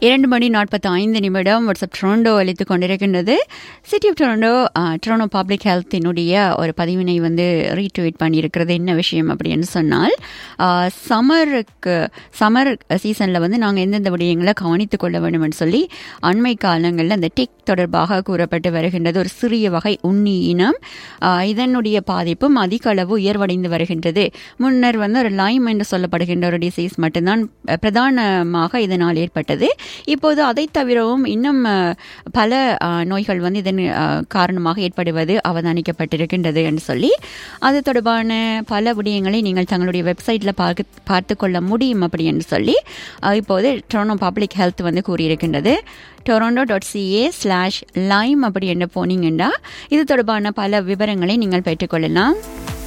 இரண்டு மணி நாற்பத்தி ஐந்து நிமிடம் வாட்ஸ்அப் டொரண்டோ அளித்துக் கொண்டிருக்கின்றது city of Toronto Toronto public ஹெல்த்தினுடைய ஒரு பதிவினை வந்து ரீட்வீட் பண்ணியிருக்கிறது என்ன விஷயம் அப்படின்னு சொன்னால் சம்மருக்கு சம்மர் சீசனில் வந்து நாங்கள் எந்தெந்த விடயங்களை கவனித்துக் கொள்ள வேண்டும்னு சொல்லி அண்மை காலங்களில் அந்த டிக் தொடர்பாக கூறப்பட்டு வருகின்றது ஒரு சிறிய வகை உண்ணி இனம் இதனுடைய பாதிப்பும் அதிக அளவு உயர்வடைந்து வருகின்றது முன்னர் வந்து ஒரு லைம் என்று சொல்லப்படுகின்ற ஒரு டிசீஸ் மட்டும்தான் பிரதானமாக இதனால் ஏற்பட்டது இப்போது அதை தவிரவும் இன்னும் பல நோய்கள் வந்து இதன் காரணமாக ஏற்படுவது அவதானிக்கப்பட்டிருக்கின்றது என்று சொல்லி அது தொடர்பான பல விடயங்களை நீங்கள் தங்களுடைய வெப்சைட்டில் பார்க்க பார்த்து கொள்ள முடியும் அப்படி என்று சொல்லி இப்போது டொரண்டோ பப்ளிக் ஹெல்த் வந்து கூறியிருக்கின்றது Toronto dot CA slash lime அப்படி என்று போனீங்கன்னா இது தொடர்பான பல விவரங்களை நீங்கள் பெற்றுக்கொள்ளலாம்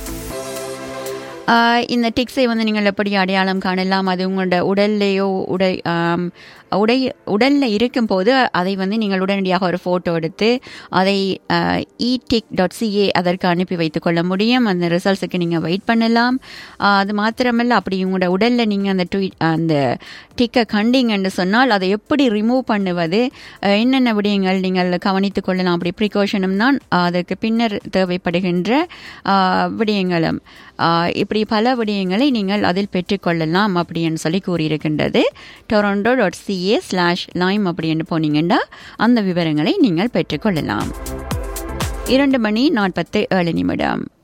இந்த டிக்ஸை வந்து நீங்கள் எப்படி அடையாளம் காணலாம் அது உங்களோட உடல்லையோ உடை உடை உடலில் இருக்கும்போது அதை வந்து நீங்கள் உடனடியாக ஒரு ஃபோட்டோ எடுத்து அதை இ டிக் டாட் சிஏ அதற்கு அனுப்பி வைத்துக்கொள்ள முடியும் அந்த ரிசல்ட்ஸுக்கு நீங்கள் வெயிட் பண்ணலாம் அது மாத்திரமல்ல அப்படி உங்களோட உடலில் நீங்கள் அந்த ட்வீட் அந்த டிக்கை கண்டிங்கன்னு சொன்னால் அதை எப்படி ரிமூவ் பண்ணுவது என்னென்ன விடயங்கள் நீங்கள் கவனித்து கொள்ளலாம் அப்படி ப்ரிகாஷனும் தான் அதற்கு பின்னர் தேவைப்படுகின்ற விடயங்களும் இப்படி பல விடயங்களை நீங்கள் அதில் பெற்றுக்கொள்ளலாம் அப்படின்னு சொல்லி கூறியிருக்கின்றது Toronto dot CA slash lime அப்படின்னு போனீங்கன்னா அந்த விவரங்களை நீங்கள் பெற்றுக்கொள்ளலாம் இரண்டு மணி நாற்பத்தி ஏழு நிமிடம்